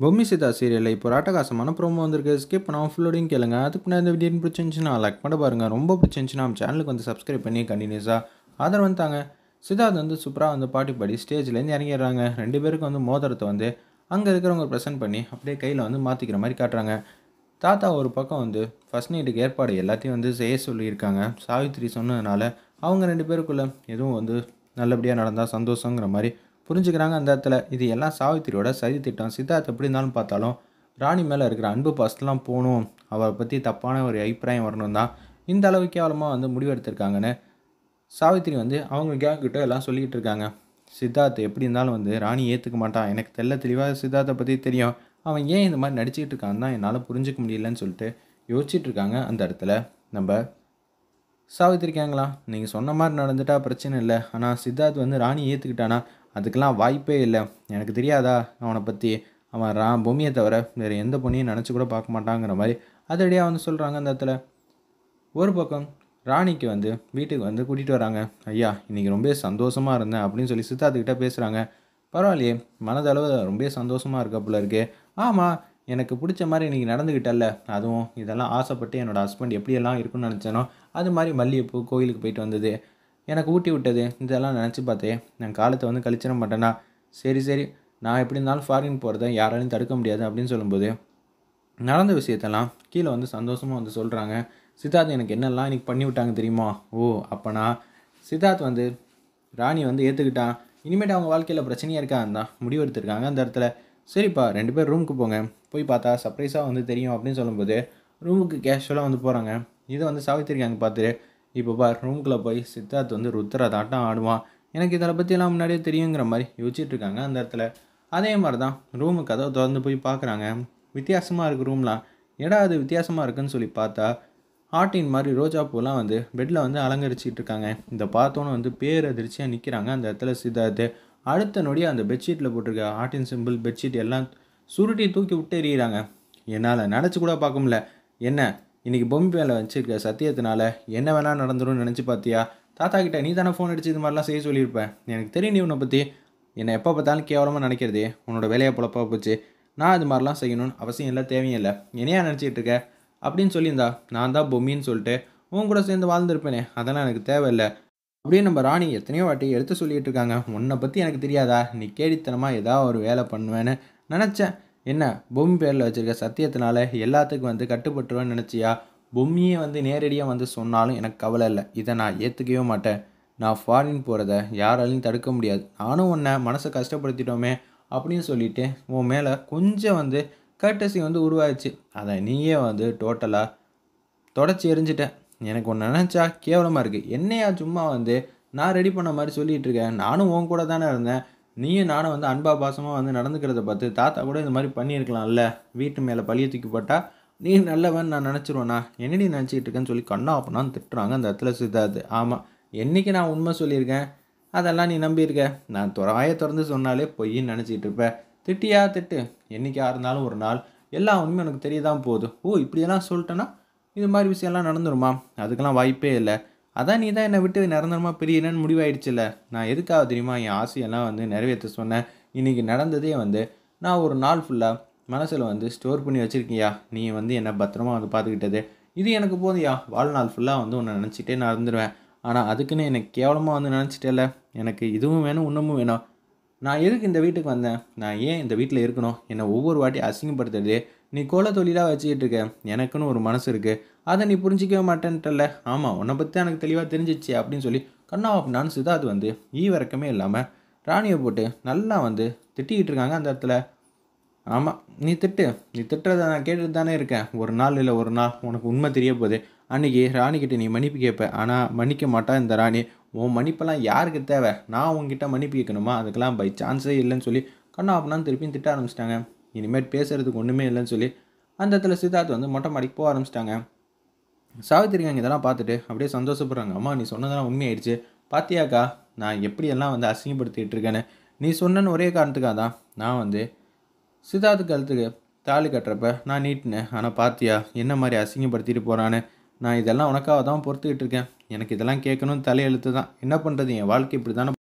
பொம்மி சீதா சீரியலில் இப்போ ஒரு அட்டகாசமான ப்ரோமோ வந்திருக்கு ஸ்கிப் பண்ணாமல் ஃபுல்லோடையும் கேளுங்க அதுக்கு முன்னாடி இந்த வீடியோ பிடிச்சிருந்துச்சுன்னா லைக் பண்ண பாருங்க ரொம்ப பிடிச்சிருந்துச்சுன்னா நம்ம சேனலுக்கு வந்து சப்ஸ்கிரைப் பண்ணி கண்டினியூஸாக ஆதரவு வந்துட்டாங்க சித்தார்த் வந்து சூப்பராக வந்து பாட்டி பாடி ஸ்டேஜ்லேருந்து இறங்கிடுறாங்க ரெண்டு பேருக்கு வந்து மோதிரத்தை வந்து அங்கே இருக்கிறவங்க ப்ரெசென்ட் பண்ணி அப்படியே கையில் வந்து மாற்றிக்கிற மாதிரி காட்டுறாங்க தாத்தா ஒரு பக்கம் வந்து ஃபஸ்ட் நைட்டுக்கு ஏற்பாடு எல்லாத்தையும் வந்து செய்ய சொல்லியிருக்காங்க சாவித்திரி சொன்னதுனால அவங்க ரெண்டு பேருக்குள்ள எதுவும் வந்து நல்லபடியாக நடந்தால் சந்தோஷங்கிற மாதிரி புரிஞ்சுக்கிறாங்க அந்த இடத்துல இது எல்லாம் சாவித்திரியோட சதி திட்டம் சித்தார்த் எப்படி இருந்தாலும் பார்த்தாலும் ராணி மேலே இருக்கிற அன்பு பாசத்தெலாம் போகணும் அவரை பற்றி தப்பான ஒரு அபிப்பிராயம் வரணும் தான் இந்த அளவு கேவலமாக வந்து முடிவெடுத்திருக்காங்கன்னு சாவித்திரி வந்து அவங்க கேங் கிட்ட எல்லாம் சொல்லிக்கிட்டு இருக்காங்க சித்தார்த் எப்படி இருந்தாலும் வந்து ராணி ஏற்றுக்க மாட்டான் எனக்கு தெல்ல தெளிவாக சித்தார்த்தை பற்றி தெரியும் அவன் ஏன் இந்த மாதிரி நடிச்சிட்டு இருக்கான்னு தான் என்னால் புரிஞ்சுக்க முடியலன்னு சொல்லிட்டு யோசிச்சுட்டு இருக்காங்க அந்த இடத்துல நம்ம சாவித்திரி கேங்களா நீங்கள் சொன்ன மாதிரி நடந்துட்டா பிரச்சனை இல்லை ஆனால் சித்தார்த் வந்து ராணி ஏற்றுக்கிட்டானா அதுக்கெல்லாம் வாய்ப்பே இல்லை எனக்கு தெரியாதா அவனை பற்றி அவன் ரா பொம்மியை தவிர வேறு எந்த பொண்ணையும் நினச்சி கூட பார்க்க மாட்டாங்கிற மாதிரி அதடியாக வந்து சொல்கிறாங்க அந்த இடத்துல ஒரு பக்கம் ராணிக்கு வந்து வீட்டுக்கு வந்து கூட்டிகிட்டு வராங்க ஐயா இன்றைக்கி ரொம்ப சந்தோஷமாக இருந்தேன் அப்படின்னு சொல்லி சித்தார்த்துக்கிட்ட பேசுகிறாங்க பரவாயில்லையே மனதளவு ரொம்ப சந்தோஷமாக இருக்க போல இருக்கு ஆமாம் எனக்கு பிடிச்ச மாதிரி இன்றைக்கி நடந்துக்கிட்டல்ல அதுவும் இதெல்லாம் ஆசைப்பட்டு என்னோடய ஹஸ்பண்ட் எப்படியெல்லாம் இருக்குன்னு நினச்சேனோ அது மாதிரி மல்லிகைப்பூ கோயிலுக்கு போயிட்டு வந்தது எனக்கு ஊட்டி விட்டது இதெல்லாம் நினச்சி பார்த்தேன் நான் காலத்தை வந்து கழிச்சிட மாட்டேனா சரி சரி நான் எப்படி இருந்தாலும் ஃபாரின் போகிறத யாராலையும் தடுக்க முடியாது அப்படின்னு சொல்லும்போது நடந்த விஷயத்தெல்லாம் கீழே வந்து சந்தோஷமாக வந்து சொல்கிறாங்க சித்தார்த் எனக்கு என்னெல்லாம் இன்னைக்கு பண்ணி விட்டாங்க தெரியுமா ஓ அப்போனா சித்தார்த் வந்து ராணி வந்து ஏற்றுக்கிட்டான் இனிமேட்டு அவங்க வாழ்க்கையில் பிரச்சனையாக இருக்கான்னு தான் முடிவு எடுத்திருக்காங்க அந்த இடத்துல சரிப்பா ரெண்டு பேர் ரூமுக்கு போங்க போய் பார்த்தா சர்ப்ரைஸாக வந்து தெரியும் அப்படின்னு சொல்லும்போது ரூமுக்கு கேஷுவலாக வந்து போகிறாங்க இதை வந்து சாவித்திரி அங்கே பார்த்துட்டு இப்போ பார் ரூமுக்குள்ளே போய் சித்தார்த் வந்து ருத்ரா தாட்டம் ஆடுவான் எனக்கு இதை பற்றியெல்லாம் முன்னாடியே தெரியுங்கிற மாதிரி யோசிச்சுட்டு இருக்காங்க அந்த இடத்துல அதே மாதிரி தான் ரூமு கதவை திறந்து போய் பார்க்குறாங்க வித்தியாசமாக இருக்குது ரூம்லாம் எடா அது வித்தியாசமாக இருக்குன்னு சொல்லி பார்த்தா ஆட்டின் மாதிரி ரோஜா பூலாம் வந்து பெட்டில் வந்து அலங்கரிச்சிட்டு இருக்காங்க இந்த பார்த்தோன்னு வந்து பேரதிர்ச்சியாக நிற்கிறாங்க அந்த இடத்துல சித்தார்த்து அடுத்த நொடி அந்த பெட்ஷீட்டில் போட்டிருக்க ஆட்டின் சிம்பிள் பெட்ஷீட் எல்லாம் சுருட்டி தூக்கி விட்டு எறிகிறாங்க என்னால் நினச்சி கூட பார்க்க முடியல என்ன இன்னைக்கு பொம்மை மேலே வச்சிருக்க சத்தியத்தினால என்ன வேணால் நடந்துரும்னு நினச்சி பார்த்தியா தாத்தா கிட்ட நீ தானே ஃபோன் அடிச்சு இது மாதிரிலாம் செய்ய சொல்லியிருப்பேன் எனக்கு தெரியும் நீ உன்னை பற்றி என்னை எப்போ பார்த்தாலும் கேவலமாக நினைக்கிறதே உன்னோட வேலையை பொழப்பா போச்சு நான் இது மாதிரிலாம் செய்யணும்னு அவசியம் இல்லை தேவையும் இல்லை என்னையா நினச்சிட்டு இருக்க அப்படின்னு சொல்லியிருந்தா நான் தான் பொம்மின்னு சொல்லிட்டு உன் கூட சேர்ந்து வாழ்ந்துருப்பேனே அதெல்லாம் எனக்கு தேவையில்லை அப்படியே நம்ம ராணி எத்தனையோ வாட்டி எடுத்து சொல்லிட்டு இருக்காங்க உன்னை பற்றி எனக்கு தெரியாதா நீ கேடித்தனமாக ஏதாவது ஒரு வேலை பண்ணுவேன்னு நினச்சேன் என்ன பொம்மி பேரில் வச்சுருக்க சத்தியத்தினால எல்லாத்துக்கும் வந்து கட்டுப்பட்டுருவேன்னு நினச்சியா பொம்மியே வந்து நேரடியாக வந்து சொன்னாலும் எனக்கு கவலை இல்லை இதை நான் ஏற்றுக்கவே மாட்டேன் நான் ஃபாரின் போகிறத யாராலையும் தடுக்க முடியாது நானும் உன்னை மனசை கஷ்டப்படுத்திட்டோமே அப்படின்னு சொல்லிட்டு உன் மேலே கொஞ்சம் வந்து கர்டசி வந்து உருவாயிடுச்சு அதை நீயே வந்து டோட்டலாக தொடச்சி எரிஞ்சிட்டேன் எனக்கு ஒன்று நினச்சா கேவலமாக இருக்குது என்னையா சும்மா வந்து நான் ரெடி பண்ண மாதிரி சொல்லிகிட்டு இருக்கேன் நானும் உன் கூட தானே இருந்தேன் நீயும் நானும் வந்து அன்பா பாசமாக வந்து நடந்துக்கிறத பார்த்து தாத்தா கூட இந்த மாதிரி பண்ணியிருக்கலாம்ல வீட்டு மேலே பழிய தூக்கி போட்டால் நீ நல்லவன் நான் நினச்சிருவேண்ணா என்னடி நினச்சிக்கிட்டு இருக்கேன்னு சொல்லி கண்ணா அப்பனான்னு திட்டுறாங்க அந்த இடத்துல சித்தார்த்து ஆமாம் என்றைக்கு நான் உண்மை சொல்லியிருக்கேன் அதெல்லாம் நீ நம்பியிருக்க நான் துறாய திறந்து சொன்னாலே பொய்ன்னு நினச்சிக்கிட்டு இருப்பேன் திட்டியா திட்டு என்றைக்கா இருந்தாலும் ஒரு நாள் எல்லா உண்மையும் எனக்கு தெரிய தான் போகுது ஓ இப்படியெல்லாம் சொல்லிட்டேன்னா இது மாதிரி விஷயம்லாம் நடந்துருமா அதுக்கெல்லாம் வாய்ப்பே இல்லை அதான் நீ தான் என்னை விட்டு நிரந்தரமாக பிரியணும்னு முடிவாயிடுச்சுல்ல நான் எதுக்காக தெரியுமா என் ஆசையெல்லாம் வந்து நிறைவேற்ற சொன்னேன் இன்றைக்கி நடந்ததே வந்து நான் ஒரு நாள் ஃபுல்லாக மனசில் வந்து ஸ்டோர் பண்ணி வச்சுருக்கியா நீ வந்து என்னை பத்திரமா வந்து பார்த்துக்கிட்டது இது எனக்கு போதியா வாழ்நாள் ஃபுல்லாக வந்து உன்னை நினச்சிட்டே நான் இருந்துருவேன் ஆனால் அதுக்குன்னு எனக்கு கேவலமாக வந்து நினச்சிட்டேல எனக்கு இதுவும் வேணும் இன்னமும் வேணும் நான் எதுக்கு இந்த வீட்டுக்கு வந்தேன் நான் ஏன் இந்த வீட்டில் இருக்கணும் என்னை ஒவ்வொரு வாட்டி அசிங்கப்படுத்துறது நீ கோல தொழிலாக வச்சுக்கிட்டு இருக்க எனக்குன்னு ஒரு மனசு இருக்குது அதை நீ புரிஞ்சிக்கவே மாட்டேன்ட்டல ஆமாம் உன்னை பற்றி எனக்கு தெளிவாக தெரிஞ்சிச்சு அப்படின்னு சொல்லி கண்ணா அப்படின்னு சித்தார்த் வந்து ஈவிறக்கமே இல்லாமல் ராணியை போட்டு நல்லா வந்து திட்டிக்கிட்டு இருக்காங்க அந்த இடத்துல ஆமாம் நீ திட்டு நீ திட்டுறதை நான் கேட்டுட்டு தானே இருக்கேன் ஒரு நாள் இல்லை ஒரு நாள் உனக்கு உண்மை தெரிய போகுது அன்றைக்கி ராணிக்கிட்ட நீ மன்னிப்பு கேட்ப ஆனால் மன்னிக்க மாட்டா இந்த ராணி உன் மன்னிப்பெல்லாம் யாருக்கு தேவை நான் உங்ககிட்ட மன்னிப்பு கேட்கணுமா அதுக்கெல்லாம் பை சான்ஸே இல்லைன்னு சொல்லி கண்ணா அப்படின்னா திருப்பியும் திட்ட ஆரம்பிச்சிட்டாங்க இனிமேல் பேசுகிறதுக்கு ஒன்றுமே இல்லைன்னு சொல்லி அந்த இடத்துல சித்தார்த் வந்து மொட்டை மாடிக்கு போக ஆரம்பிச்சிட்டாங்க சாவித்திரி அங்கே இதெல்லாம் பார்த்துட்டு அப்படியே சந்தோஷப்படுறாங்க அம்மா நீ சொன்னதெல்லாம் உண்மையாயிடுச்சு பாத்தியாக்கா நான் எப்படியெல்லாம் வந்து அசிங்கப்படுத்திட்டு இருக்கேன்னு நீ சொன்னன்னு ஒரே காரணத்துக்காக தான் நான் வந்து சித்தார்த்து கழுத்துக்கு தாலி கட்டுறப்ப நான் நீட்டினேன் ஆனால் பாத்தியா என்ன மாதிரி அசிங்கப்படுத்திட்டு போகிறான்னு நான் இதெல்லாம் உனக்காக தான் பொறுத்துக்கிட்டு இருக்கேன் எனக்கு இதெல்லாம் கேட்கணும்னு தலையெழுத்து தான் என்ன பண்ணுறது என் வாழ்க்கை இப்படி தானே